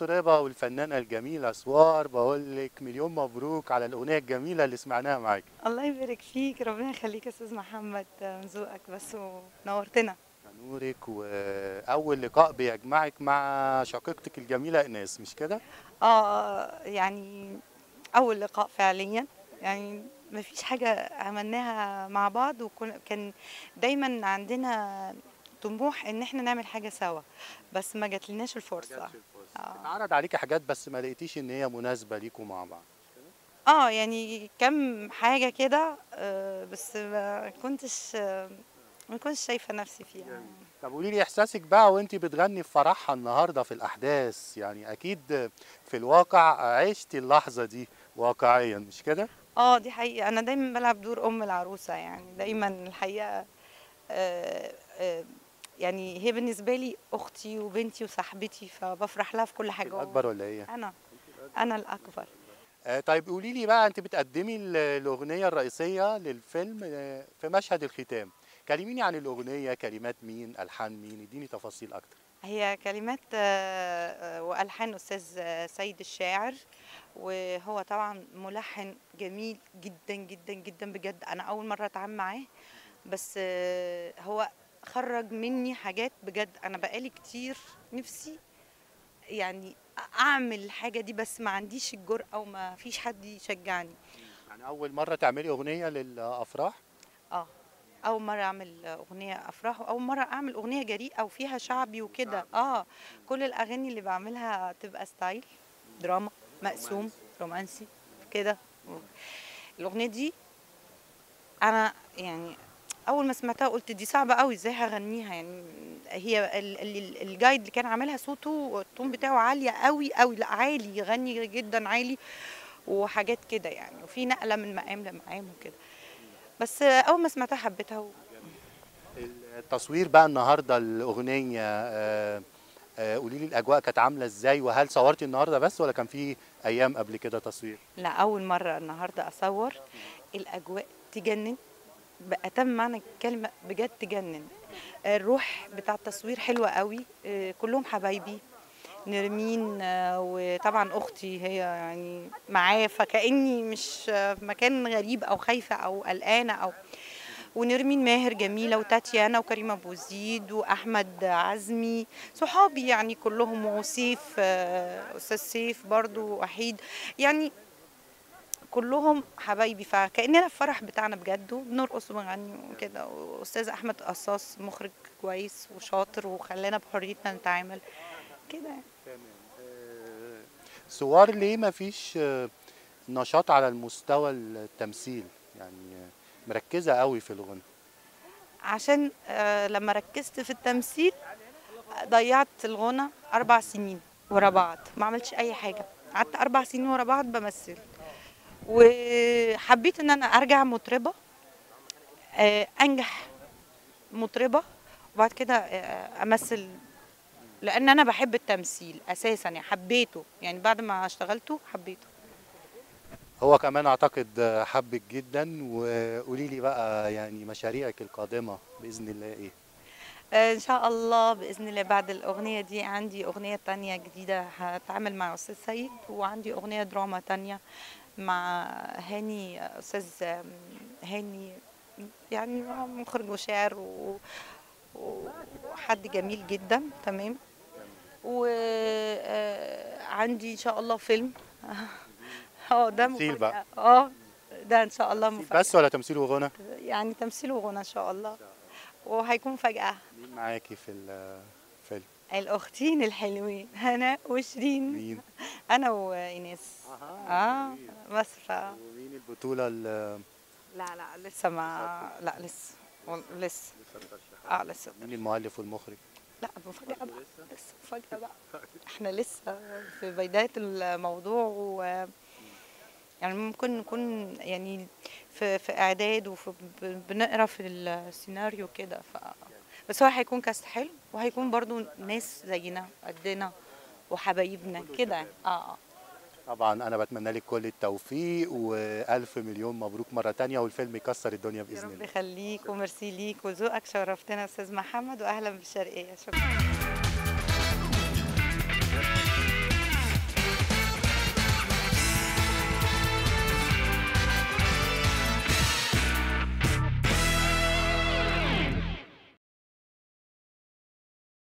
المطربة والفنانة الجميلة سوار بقول لك مليون مبروك على الأغنية الجميلة اللي سمعناها معاك الله يبارك فيك ربنا يخليك يا استاذ محمد من ذوقك بس ونورتنا نورك وأول لقاء بيجمعك مع شقيقتك الجميلة إيناس مش كده؟ اه يعني اول لقاء فعليا يعني ما فيش حاجه عملناها مع بعض وكان دايما عندنا طموح ان احنا نعمل حاجه سوا بس ما جاتلناش الفرصه آه. اتعرض عليكي حاجات بس ما لقيتيش إن هي مناسبة ليكوا مع بعض اه يعني كم حاجه كده آه، بس ما كنتش آه، ما كنتش شايفه نفسي فيها طب قولي لي إحساسك بقى وأنت بتغني في فرحها النهاردة في الأحداث يعني أكيد في الواقع عشتي اللحظة دي واقعيا مش كده؟ اه دي حقيقة أنا دايما بلعب دور أم العروسة يعني دايما الحقيقة آه، آه، يعني هي بالنسبة لي أختي وبنتي وصاحبتي فبفرح لها في كل حاجة الأكبر ولا إيه؟ أنا أنا الأكبر آه، طيب قولي لي بقى انت بتقدمي ال- الاغنيه الرئيسيه للفيلم آه، في مشهد الختام كلميني عن الاغنيه كلمات مين الحان مين اديني تفاصيل اكتر هي كلمات آه، آه، وألحان أستاذ آه، سيد الشاعر وهو طبعا ملحن جميل جدا جدا جدا بجد أنا أول مرة أتعامل معاه بس آه، هو خرج مني حاجات بجد أنا بقالي كتير نفسي يعني أعمل الحاجة دي بس ما عنديش الجرأة وما فيش حد يشجعني يعني اول مره تعملي اغنيه للافراح اه اول مره اعمل اغنيه افراح واول مره اعمل اغنيه جريئه وفيها شعبي وكده اه كل الاغاني اللي بعملها تبقى ستايل دراما مقسوم رومانسي كده الاغنيه دي انا يعني اول ما سمعتها قلت دي صعبه قوي ازاي هغنيها يعني هي ال- ال- الجايد اللي كان عاملها صوته التون بتاعه عاليه قوي قوي لا عالي يغني جدا عالي وحاجات كده يعني وفي نقله من مقام لمقام وكده بس اول ما سمعتها حبيتها و... التصوير بقى النهارده الاغنيه آه، آه، قولي لي الاجواء كانت عامله ازاي وهل صورتي النهارده بس ولا كان في ايام قبل كده تصوير لا اول مره النهارده اصور الاجواء تجنن بأتم معنى الكلمه بجد تجنن الروح بتاع التصوير حلوه قوي آه، كلهم حبايبي نرمين آه، وطبعا اختي هي يعني معايا فكاني مش آه، في مكان غريب او خايفه او قلقانه او ونرمين ماهر جميله وتاتيانا وكريم ابو زيد واحمد عزمي صحابي يعني كلهم وسيف آه، استاذ سيف برضو وحيد يعني كلهم حبايبي فكاننا في فرح بتاعنا بجد وبنرقص ونغني وكده واستاذ احمد قصاص مخرج كويس وشاطر وخلانا بحريتنا نتعامل كده يعني. آه، سوار ليه ما فيش آه، نشاط على المستوى التمثيل يعني آه، مركزه قوي في الغنى عشان آه، لما ركزت في التمثيل آه، ضيعت الغنى اربع سنين ورا بعض ما عملتش اي حاجه قعدت اربع سنين ورا بعض بمثل وحبيت ان انا ارجع مطربه آه، انجح مطربه وبعد كده آه، امثل لان انا بحب التمثيل اساسا يعني حبيته يعني بعد ما اشتغلته حبيته هو كمان اعتقد حبك جدا وقولي لي بقى يعني مشاريعك القادمه باذن الله ايه آه، ان شاء الله باذن الله بعد الاغنيه دي عندي اغنيه تانية جديده هتعمل مع استاذ سيد وعندي اغنيه دراما تانية مع هاني استاذ آم، هاني يعني مخرج وشاعر و- وحد جميل جدا تمام وعندي ان شاء الله فيلم اه ده تمثيل بقى. مفاجأة. اه ده ان شاء الله مفاجأة بس ولا تمثيل وغنى يعني تمثيل وغنى ان شاء الله وهيكون فجأة مين معاكي في الفيلم الأختين الحلوين هنا وشيرين مين أنا وإيناس اه بس ف لا ومين البطوله ال- لا لسه ما لا لسه وال- لسه اه لسه مين المؤلف والمخرج لا مفاجأة بقى لسه مفاجأة بقى احنا لسه في بداية الموضوع و يعني ممكن نكون يعني في في اعداد وفي ب- بنقرا في السيناريو كده ف بس هو هيكون كاست حلو وهيكون برضو ناس زينا قدنا وحبايبنا كده يعني. اه اه طبعا انا بتمنى لك كل التوفيق والف مليون مبروك مره تانية والفيلم يكسر الدنيا يا باذن رب الله يخليك وميرسي ليك وذوقك شرفتنا يا استاذ محمد واهلا بالشرقيه شكرا